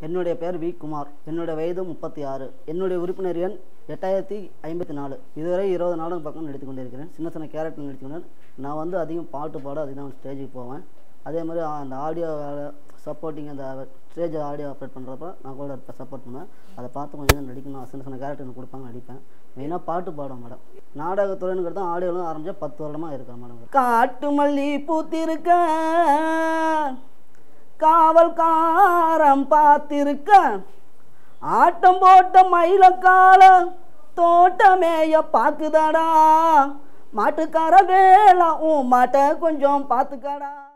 என்னுடைய பெயர் வி குமார் என்னுடைய வயது முப்பத்தி ஆறு என்னுடைய உறுப்பினர் எண் எட்டாயிரத்தி ஐம்பத்தி நாலு இதுவரை இருபது நாடகம் பக்கம் நடித்து கொண்டிருக்கிறேன் சின்ன சின்ன கேரக்டர் நடித்து கொண்டேன் நான் வந்து அதிகம் பாட்டு பாட அதிகம் ஸ்டேஜுக்கு போவேன் அதே மாதிரி அந்த ஆடியோ சப்போர்ட்டிங் அந்த ஸ்டேஜ் ஆடியோ ஆப்ரேட் பண்ணுறப்ப நான் கூட சப்போர்ட் பண்ணுவேன் அதை பார்த்து கொஞ்சம் நேரம் நடிக்கணும் சின்ன சின்ன கேரக்டர் எனக்கு கொடுப்பாங்க நடிப்பேன் மெயினாக பாட்டு பாடும் மேடம் நாடகத்துறைங்கிறது தான் ஆடியோலாம் ஆரம்பிச்சா பத்து வருடமாக இருக்கேன் மேடம் காட்டு மல்லி பூத்திருக்க காவல்காரம் பார்த்திருக்க ஆட்டம் போட்ட மயிலக்கால தோட்டமேய பாக்குதடா மாட்டுக்கார வேலை உன் மாட்டை கொஞ்சம் பார்த்துக்கடா